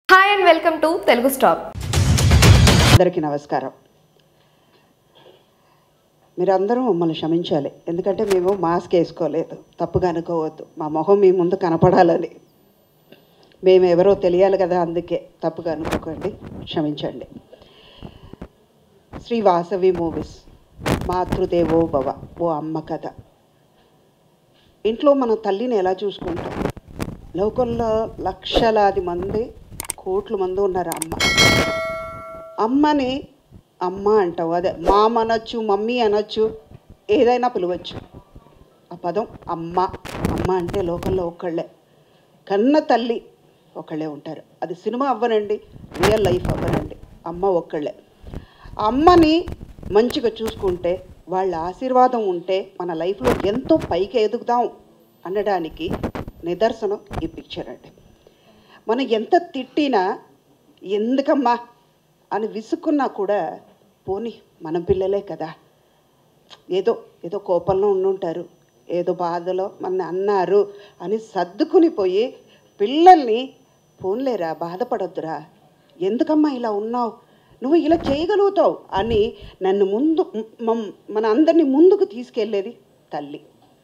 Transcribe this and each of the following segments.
hi and welcome to Telugu stop అందరికీ నమస్కారం మీరందరూ మమ్మల్ని క్షమించాలి ఎందుకంటే మేము మాస్క్ వేసుకోలేదు తప్పుగా అనుకోవద్దు మా మొహం మీ ముందు కనపడాలని మేము ఎవరో తెలియాలి కదా అందుకే తప్పుగా అనుకోకండి క్షమించండి శ్రీ వాసవి మూవీస్ మాతృదేవో భవ ఓ అమ్మ కథ ఇంట్లో మన తల్లిని ఎలా చూసుకుంటాం లోకంలో లక్షలాది మంది కోట్ల మంది ఉన్నారు అమ్మ అమ్మని అమ్మ అంటావు అదే మామ అనొచ్చు మమ్మీ అనొచ్చు ఏదైనా పిలవచ్చు ఆ పదం అమ్మ అమ్మ అంటే లోకంలో ఒక్కళ్ళే కన్న తల్లి ఒకళ్ళే ఉంటారు అది సినిమా అవ్వనండి రియల్ లైఫ్ అవ్వనండి అమ్మ ఒక్కళ్ళే అమ్మని మంచిగా చూసుకుంటే వాళ్ళ ఆశీర్వాదం ఉంటే మన లైఫ్లో ఎంతో పైకి ఎదుగుదాం అనడానికి నిదర్శనం ఈ పిక్చర్ అండి మనం ఎంత తిట్టినా ఎందుకమ్మా అని విసుక్కున్నా కూడా పోని మన పిల్లలే కదా ఏదో ఏదో కోపంలో ఉండుంటారు ఏదో బాధలో మన అన్నారు అని సర్దుకుని పోయి పిల్లల్ని పోన్లేరా బాధపడొద్దురా ఎందుకమ్మా ఇలా ఉన్నావు నువ్వు ఇలా చేయగలుగుతావు అని నన్ను ముందు మమ్- మన అందరినీ ముందుకు తీసుకెళ్ళేది తల్లి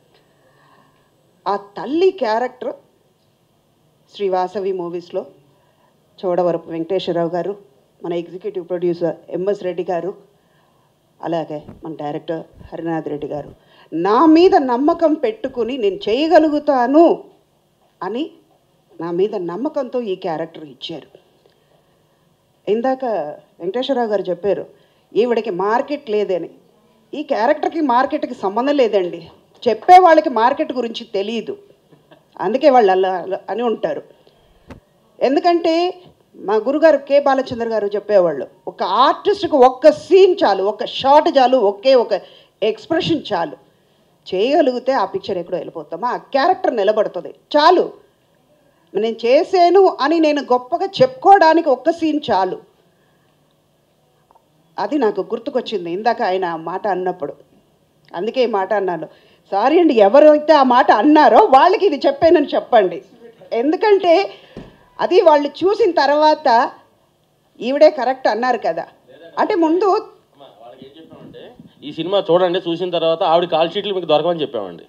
ఆ తల్లి క్యారెక్టర్ శ్రీవాసవి మూవీస్లో చోడవరపు వెంకటేశ్వరరావు గారు మన ఎగ్జిక్యూటివ్ ప్రొడ్యూసర్ ఎంఎస్ రెడ్డి గారు అలాగే మన డైరెక్టర్ హరినాథ్ రెడ్డి గారు నా మీద నమ్మకం పెట్టుకుని నేను చేయగలుగుతాను అని నా మీద నమ్మకంతో ఈ క్యారెక్టర్ ఇచ్చారు ఇందాక వెంకటేశ్వరరావు గారు చెప్పారు ఈవిడకి మార్కెట్ లేదని ఈ క్యారెక్టర్కి మార్కెట్కి సంబంధం లేదండి చెప్పే వాళ్ళకి మార్కెట్ గురించి తెలియదు అందుకే వాళ్ళు అలా అలా అని ఉంటారు ఎందుకంటే మా గురుగారు కె బాలచంద్ర గారు చెప్పేవాళ్ళు ఒక ఆర్టిస్ట్కి ఒక్క సీన్ చాలు ఒక షాట్ చాలు ఒకే ఒక ఎక్స్ప్రెషన్ చాలు చేయగలిగితే ఆ పిక్చర్ ఎక్కడో వెళ్ళిపోతామా ఆ క్యారెక్టర్ నిలబడుతుంది చాలు నేను చేశాను అని నేను గొప్పగా చెప్పుకోవడానికి ఒక్క సీన్ చాలు అది నాకు గుర్తుకొచ్చింది ఇందాక ఆయన ఆ మాట అన్నప్పుడు అందుకే ఈ మాట అన్నాను సారీ అండి ఎవరైతే ఆ మాట అన్నారో వాళ్ళకి ఇది చెప్పానని చెప్పండి ఎందుకంటే అది వాళ్ళు చూసిన తర్వాత ఈవిడే కరెక్ట్ అన్నారు కదా అంటే ముందు అమ్మా, వాళ్ళకి ఏం చెప్పామంటే ఈ సినిమా చూడండి చూసిన తర్వాత ఆవిడ కాల్ షీట్లు మీకు దొరకమని చెప్పామండి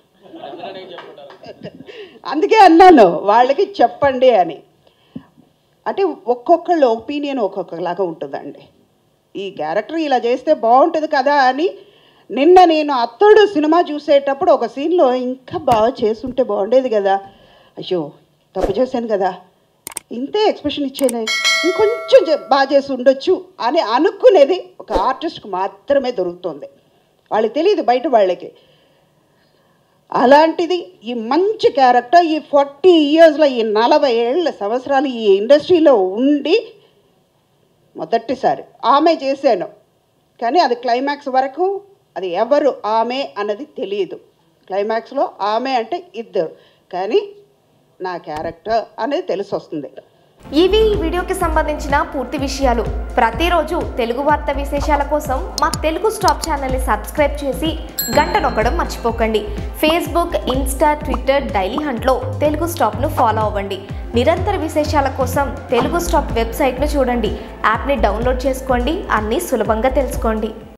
అందుకే అన్నాను వాళ్ళకి చెప్పండి అని అంటే ఒక్కొక్కళ్ళ ఒపీనియన్ ఒక్కొక్కలాగా ఉంటుందండి ఈ క్యారెక్టర్ ఇలా చేస్తే బాగుంటుంది కదా అని నిన్న నేను అత్తడు సినిమా చూసేటప్పుడు ఒక సీన్లో ఇంకా బాగా చేసుంటే బాగుండేది కదా అయ్యో తప్పు చేశాను కదా ఇంతే ఎక్స్ప్రెషన్ ఇచ్చాను ఇంకొంచెం చే- బాగా చేసి ఉండొచ్చు అని అనుకునేది ఒక ఆర్టిస్ట్కి మాత్రమే దొరుకుతుంది వాళ్ళకి తెలియదు బయట వాళ్ళకి అలాంటిది ఈ మంచి క్యారెక్టర్ ఈ ఫార్టీ ఇయర్స్లో ఈ నలభై ఏళ్ళ సంవత్సరాలు ఈ ఇండస్ట్రీలో ఉండి మొదటిసారి ఆమె చేశాను కానీ అది క్లైమాక్స్ వరకు అది ఎవరు ఆమె అన్నది తెలియదు క్లైమాక్స్లో ఆమె అంటే ఇద్దరు కానీ నా క్యారెక్టర్ అనేది తెలిసి వస్తుంది ఇవి ఈ వీడియోకి సంబంధించిన పూర్తి విషయాలు ప్రతిరోజు తెలుగు వార్త విశేషాల కోసం మా తెలుగు స్టాప్ ఛానల్ని సబ్స్క్రైబ్ చేసి గంట నొక్కడం మర్చిపోకండి ఫేస్బుక్ ఇన్స్టా ట్విట్టర్ డైలీ హంట్లో తెలుగు స్టాప్ను ఫాలో అవ్వండి నిరంతర విశేషాల కోసం తెలుగు స్టాప్ వెబ్సైట్ను చూడండి యాప్ని డౌన్లోడ్ చేసుకోండి అన్నీ సులభంగా తెలుసుకోండి